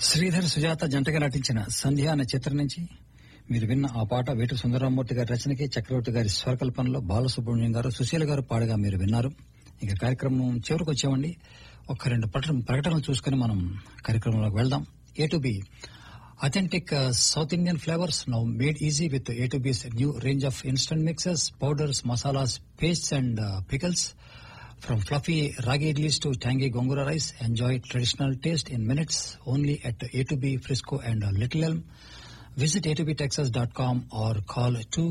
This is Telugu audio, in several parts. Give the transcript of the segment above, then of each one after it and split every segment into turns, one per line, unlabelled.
శ్రీధర్ సుజాత జంటగా నటించిన సంధ్య అనే చిత్రం నుంచి మీరు విన్న ఆ పాట వేటు సుందరరామూర్తి గారి రచనకి చక్రవర్తి గారి స్వరకల్పనలో బాలసుబ్రహ్మణ్యం గారు సుశీల గారు పాడగా మీరు విన్నారు ఇక కార్యక్రమం చివరికి వచ్చామండి ఒక రెండు ప్రకటన ప్రకటనలు చూసుకుని మనం కార్యక్రమంలోకి వెళ్దాం A to B authentic south Indian flavours now made easy with A to B's new range of instant mixes powders masalas pastes and pickles From fluffy ragi idlis to tangy gongura rice, enjoy traditional taste in minutes only at A2B Frisco and Little Elm. Visit a2btexas.com or call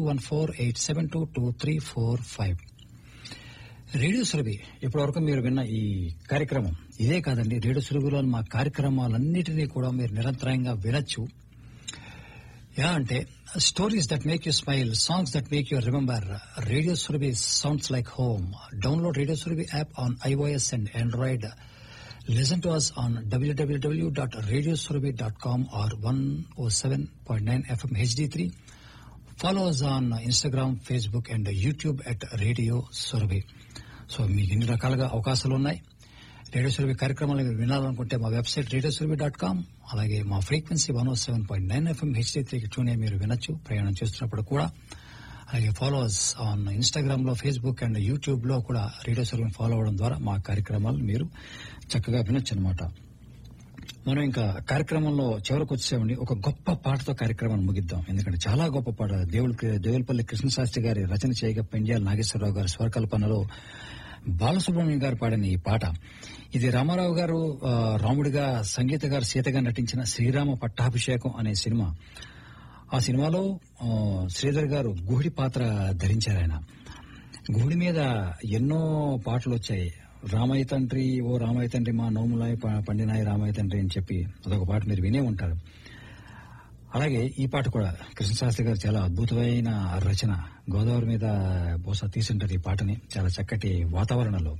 214-872-2345. Radio Surabhi ఇప్పటివరకు మీరు విన్న ఈ కార్యక్రమం ఇదే కాదండి రేడియో సురభిలో మా కార్యక్రమాలన్నిటినీ కూడా మీరు నిరంతరంగా వినొచ్చు యా అంటే stories that make you smile songs that make you remember radio Surabhi sounds like home download radio Surabhi app on iOS and Android listen to us on W W W dot radio Surabhi dot com or one oh seven point nine FM HD three follow us on Instagram Facebook and YouTube at radio Surabhi so మీకు ఎన్ని రకాలుగా అవకాశాలు ఉన్నాయి రేడియో సురభి కార్యక్రమాలు మీరు వినాలనుకుంటే మా website radio Surabhi dot com అలాగే మా frequency one oh seven point nine FM HD త్రీకి ట్యూన్ అయ్యి మీరు వినొచ్చు ప్రయాణం చేస్తున్నప్పుడు కూడా అలాగే ఫాలోవర్స్ ఆన్ ఇన్స్టాగ్రామ్ లో ఫేస్బుక్ అండ్ యూట్యూబ్ లో కూడా రేడియో సురభిని ఫాలో అవడం ద్వారా మా కార్యక్రమాలు మీరు చక్కగా వినొచ్చు అనమాట మనం ఇంకా కార్యక్రమంలో చివరికి వచ్చేసామండి ఒక గొప్ప పాటతో కార్యక్రమాన్ని ముగిద్దాం ఎందుకంటే చాలా గొప్ప పాట దేవుడి దేవులపల్లి కృష్ణశాస్త్రి గారి రచన చేయగా పెండ్యాల నాగేశ్వరరావు గారి స్వరకల్పనలో బాలసుబ్రహ్మణ్యం గారు పాడిన ఈ పాట ఇది రామారావు గారు ఆ, రాముడిగా సంగీత గారు సీతగా నటించిన శ్రీరామ పట్టాభిషేకం అనే సినిమా ఆ సినిమాలో ఆ, శ్రీధర్ గారు గుహుడి పాత్ర ధరించారు ఆయన గుహుడి మీద ఎన్నో పాటలు వచ్చాయి రామయ్య తండ్రి ఓ రామయ్య తండ్రి మా నోములాయ ప- పండినాయి రామయ్య తండ్రి అని చెప్పి అదొక పాట మీరు వినే ఉంటారు అలాగే ఈ పాట కూడా కృష్ణశాస్త్రి గారు చాలా అద్భుతమైన రచన గోదావరి మీద బహుశా తీసుంటారు ఈ పాటని చాలా చక్కటి వాతావరణంలో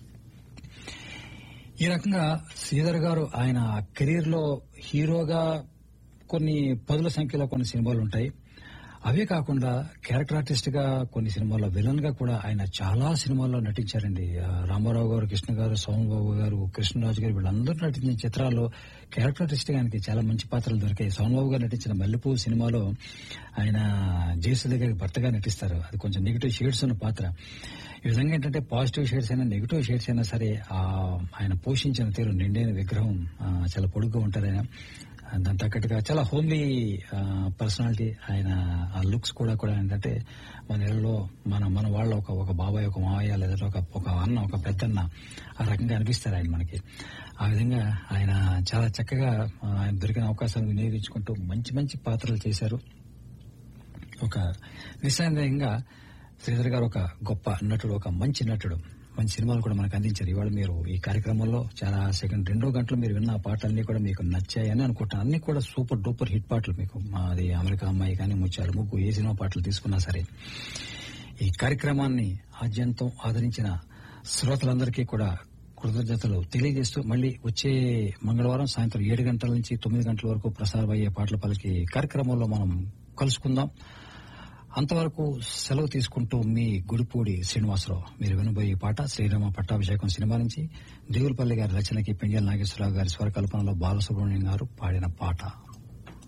ఈ రకంగా శ్రీధర్ గారు ఆయన కెరీర్ లో హీరోగా కొన్ని పదుల సంఖ్యలో కొన్ని సినిమాలు ఉంటాయి అవే కాకుండా క్యారెక్టర్ ఆర్టిస్ట్ గా కొన్ని సినిమాల్లో విలన్ గా కూడా ఆయన చాలా సినిమాల్లో నటించారండి ఆ, రామారావు గారు కృష్ణ గారు సోమబాబు గారు కృష్ణరాజు గారు వీళ్ళందరూ నటించిన చిత్రాల్లో క్యారెక్టర్ ఆర్టిస్ట్ గా ఆయనకి చాలా మంచి పాత్రలు దొరికాయి సోమబాబు గారు నటించిన మల్లెపూ సినిమాలో ఆయన జయసుధ గారి భర్తగా నటిస్తారు అది కొంచెం నెగిటివ్ షేడ్స్ ఉన్న పాత్ర ఈ విధంగా ఏంటంటే పాజిటివ్ షేడ్స్ అయినా నెగిటివ్ షేడ్స్ అయినా సరే ఆ ఆయన పోషించిన తీరు నిండైన విగ్రహం ఆ, చాలా పొడుగ్గా ఉంటారు ఆయన ఆ, దాని తగ్గట్టుగా చాలా హోమ్లీ పర్సనాలిటీ ఆయన ఆ లుక్స్ కూడా కూడా ఏంటంటే మన ఇళ్లలో మన మన వాళ్ళ ఒక ఒక బాబాయ్ ఒక మావయ్య లేదా ఒక ఒక అన్న ఒక పెద్దన్న ఆ రకంగా అనిపిస్తారు ఆయన మనకి ఆ విధంగా ఆయన చాలా చక్కగా ఆ, ఆయన దొరికిన అవకాశాలను వినియోగించుకుంటూ మంచి మంచి పాత్రలు చేశారు ఒక నిస్సందేహంగా శ్రీధర్ గారు ఒక గొప్ప నటుడు ఒక మంచి నటుడు మంచి సినిమాలు కూడా మనకు అందించారు ఇవాళ మీరు ఈ కార్యక్రమంలో చాలా సెకండ్ రెండో గంటలు మీరు విన్న ఆ పాటలన్నీ కూడా మీకు నచ్చాయని అనుకుంటాను అన్ని కూడా సూపర్ డూపర్ హిట్ పాటలు మీకు మాది అమెరికా అమ్మాయి కానీ ముత్యాలు ముగ్గు ఏ సినిమా పాటలు తీసుకున్నా సరే ఈ కార్యక్రమాన్ని ఆద్యంతం ఆదరించిన శ్రోతలందరికీ కూడా కృతజ్ఞతలు తెలియజేస్తూ మళ్ళీ వచ్చే మంగళవారం సాయంత్రం ఏడు గంటల నుంచి తొమ్మిది గంటల వరకు ప్రసారం అయ్యే పాటల పలికి కార్యక్రమంలో మనం కలుసుకుందాం అంతవరకు సెలవు తీసుకుంటూ మీ గుడిపూడి శ్రీనివాసరావు మీరు వినబోయే ఈ పాట శ్రీరామ పట్టాభిషేకం సినిమా నుంచి దేవులపల్లి గారి రచనకి పెంజల్ నాగేశ్వరరావు గారి స్వరకల్పనలో బాలసుబ్రహ్మణ్యం గారు పాడిన పాట